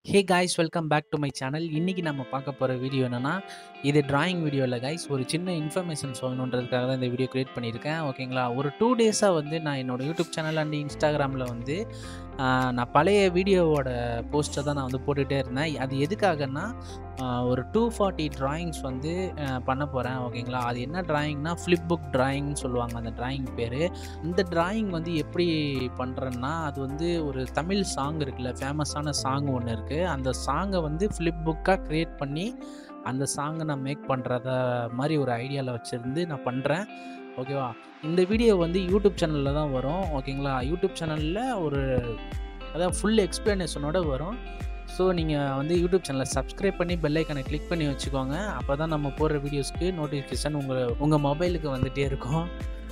hey guys welcome back to my channel இன்றைக்கி நம்ம பார்க்க போகிற வீடியோ என்னென்னா இது டிராயிங் வீடியோ இல்லை காய்ஸ் ஒரு சின்ன இன்ஃபர்மேஷன் சொல்லணுன்றதுக்காக தான் இந்த வீடியோ க்ரியேட் பண்ணியிருக்கேன் ஓகேங்களா ஒரு டூ டேஸாக வந்து நான் என்னோடய யூடியூப் சேனல் அண்ட் இன்ஸ்டாகிராமில் வந்து ஆஹ், நான் பழைய வீடியோவோட போஸ்ட்டை தான் நான் வந்து போட்டுகிட்டே இருந்தேன் அது எதுக்காகன்னா ஆஹ், ஒரு டூ ஃபார்ட்டி ட்ராயிங்ஸ் வந்து ஆஹ், பண்ண போகிறேன் ஓகேங்களா அது என்ன ட்ராயிங்னா ஃப்ளிப் புக் ட்ராயிங்னு சொல்லுவாங்க அந்த ட்ராயிங் பேர் இந்த டிராயிங் வந்து எப்படி பண்ணுறேன்னா அது வந்து ஒரு தமிழ் சாங் இருக்குல்ல ஃபேமஸான சாங் ஒன்று இருக்குது அந்த சாங்கை வந்து ஃப்ளிப் புக்காக க்ரியேட் பண்ணி அந்த சாங்கை நான் மேக் பண்ணுறத மாதிரி ஒரு ஐடியாவில் வச்சுருந்து நான் பண்ணுறேன் ஓகேவா இந்த வீடியோ வந்து யூடியூப் சேனலில் தான் வரும் ஓகேங்களா யூடியூப் சேனலில் ஒரு அதான் ஃபுல் எக்ஸ்ப்ளனேஷனோட வரும் ஸோ நீங்கள் வந்து யூடியூப் சேனலை சப்ஸ்கிரைப் பண்ணி பெல் ஐக்கனை கிளிக் பண்ணி வச்சுக்கோங்க அப்போ தான் நம்ம போடுற வீடியோஸ்க்கு நோட்டிஃபிகேஷன் உங்கள் உங்கள் மொபைலுக்கு வந்துகிட்டே இருக்கும்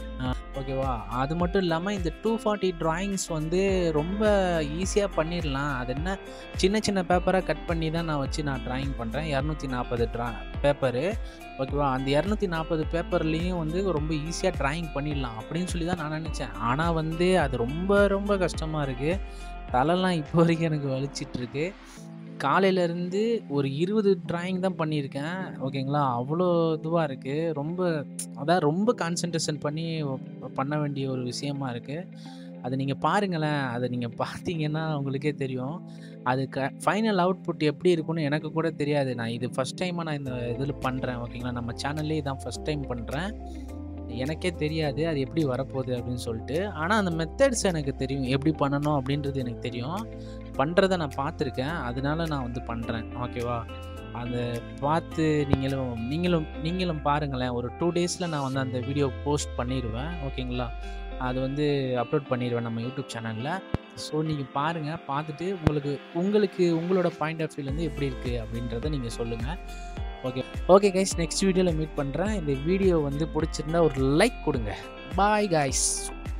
ஓகேவா அது மட்டும் இல்லாமல் இந்த டூ ஃபார்ட்டி ட்ராயிங்ஸ் வந்து ரொம்ப ஈஸியாக பண்ணிடலாம் அது என்ன சின்ன சின்ன பேப்பராக கட் பண்ணி தான் நான் வச்சு நான் ட்ராயிங் பண்ணுறேன் இரநூத்தி நாற்பது ட்ரா பேப்பரு ஓகேவா அந்த இரநூத்தி நாற்பது பேப்பர்லேயும் வந்து ரொம்ப ஈஸியாக ட்ராயிங் பண்ணிடலாம் அப்படின்னு சொல்லி தான் நான் நினச்சேன் ஆனால் வந்து அது ரொம்ப ரொம்ப கஷ்டமாக இருக்குது தலைலாம் இப்போ வரைக்கும் எனக்கு வலிச்சிட்ருக்கு காலையிலேருந்து ஒரு இருபது டிராயிங் தான் பண்ணியிருக்கேன் ஓகேங்களா அவ்வளோ இதுவாக இருக்குது ரொம்ப அதான் ரொம்ப கான்சன்ட்ரேஷன் பண்ணி பண்ண வேண்டிய ஒரு விஷயமா இருக்குது அது நீங்கள் பாருங்களேன் அதை நீங்கள் பார்த்தீங்கன்னா உங்களுக்கே தெரியும் அது க ஃபைனல் அவுட்புட் எப்படி இருக்கும்னு எனக்கு கூட தெரியாது நான் இது ஃபஸ்ட் டைமாக நான் இந்த இதில் பண்ணுறேன் ஓகேங்களா நம்ம சேனல்லே இதான் ஃபஸ்ட் டைம் பண்ணுறேன் எனக்கே தெரியாது அது எப்படி வரப்போகுது அப்படின்னு சொல்லிட்டு ஆனால் அந்த மெத்தட்ஸ் எனக்கு தெரியும் எப்படி பண்ணணும் அப்படின்றது எனக்கு தெரியும் பண்ணுறத நான் பார்த்துருக்கேன் அதனால நான் வந்து பண்ணுறேன் ஓகேவா அதை பார்த்து நீங்களும் நீங்களும் நீங்களும் பாருங்களேன் ஒரு டூ டேஸில் நான் வந்து அந்த வீடியோ போஸ்ட் பண்ணிடுவேன் ஓகேங்களா அது வந்து அப்லோட் பண்ணிடுவேன் நம்ம யூடியூப் சேனலில் ஸோ நீங்கள் பாருங்கள் பார்த்துட்டு உங்களுக்கு உங்களுக்கு உங்களோட பாயிண்ட் ஆஃப் வியூலேருந்து எப்படி இருக்குது அப்படின்றத நீங்கள் சொல்லுங்கள் ஓகே ஓகே கைஸ் நெக்ஸ்ட் வீடியோவில் மீட் பண்ணுறேன் இந்த வீடியோ வந்து பிடிச்சிருந்தா ஒரு லைக் கொடுங்க பாய் கைஸ்